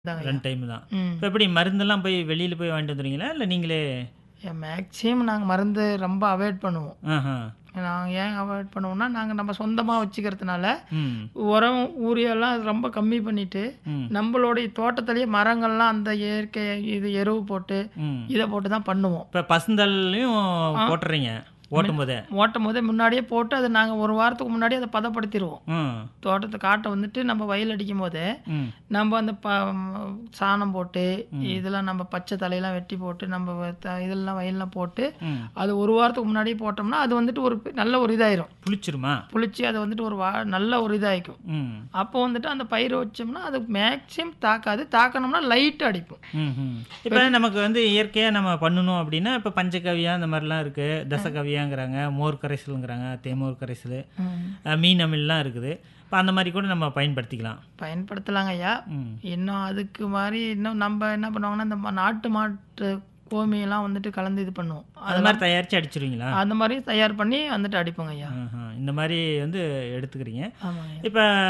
தாங்க ரெண்டு டைம் தான் ம் இப்போ எப்படி மருந்தெல்லாம் போய் வெளியில் போய் வாங்கிட்டு வந்துடுவீங்களா இல்லை நீங்களே மேக்ஸிமம் நாங்கள் மருந்து ரொம்ப அவாய்ட் பண்ணுவோம் ஆஹா நாங்கள் ஏன் அவாய்ட் பண்ணுவோம்னா நாங்கள் நம்ம சொந்தமாக வச்சுக்கிறதுனால ம் உரம் ஊரியெல்லாம் அது ரொம்ப கம்மி பண்ணிட்டு ம் நம்மளுடைய தோட்டத்திலேயே மரங்கள்லாம் அந்த இயற்கை இது எருவு போட்டு ம் இதை போட்டு தான் பண்ணுவோம் இப்போ பசுந்தல்லையும் போட்டுறீங்க ஓட்டும் போதே ஓட்டும் போதே முன்னாடியே போட்டு அதை நாங்கள் ஒரு வாரத்துக்கு முன்னாடி அதை பதப்படுத்திடுவோம் ம் தோட்டத்தை காட்டை வந்துட்டு நம்ம வயல் அடிக்கும் போதே ம் நம்ம அந்த ப சாணம் போட்டு இதெல்லாம் நம்ம பச்சை தலையெல்லாம் வெட்டி போட்டு நம்ம த- இதெல்லாம் வயல்லாம் போட்டு ம் அது ஒரு வாரத்துக்கு முன்னாடியே போட்டோம்னா அது வந்துட்டு ஒரு பெ- நல்ல ஒரு இதாயிரும் புளிச்சிருமா புளிச்சு அது வந்துட்டு ஒரு வா நல்ல ஒரு இதாகிக்கும் ம் அப்போ வந்துட்டு அந்த பயிர் வச்சோம்னா அது மேக்ஸிமம் தாக்காது தாக்கணும்னா லைட் அடிப்போம் ம் ம் இப்போ நமக்கு வந்து இயற்கையாக நம்ம பண்ணணும் அப்படின்னா இப்போ பஞ்சகவியா இந்த மாதிரிலாம் இருக்குது தசகவியாங்கிறாங்க மோர் கரைசலுங்கிறாங்க தேமோர் கரைசல் அஹ், மீன் அமில்லாம் இருக்குது இப்போ அந்த மாதிரி கூட நம்ம பயன்படுத்திக்கலாம் பயன்படுத்தலாங்க ஐயா ம் இன்னும் அதுக்கு மாதிரி இன்னும் நம்ம என்ன பண்ணுவாங்கன்னா இந்த ம- நாட்டு மாட்டு கோமியெல்லாம் வந்துட்டு கலந்து இது பண்ணுவோம் அது மாதிரி தயாரித்து அடிச்சிருவீங்களா அந்த மாதிரி தயார் பண்ணி வந்துட்டு அடிப்போங்க ஐயா ஆஹா. இந்த மாதிரி வந்து எடுத்துக்கிறீங்க ஆமாங்க ஐயா இப்போ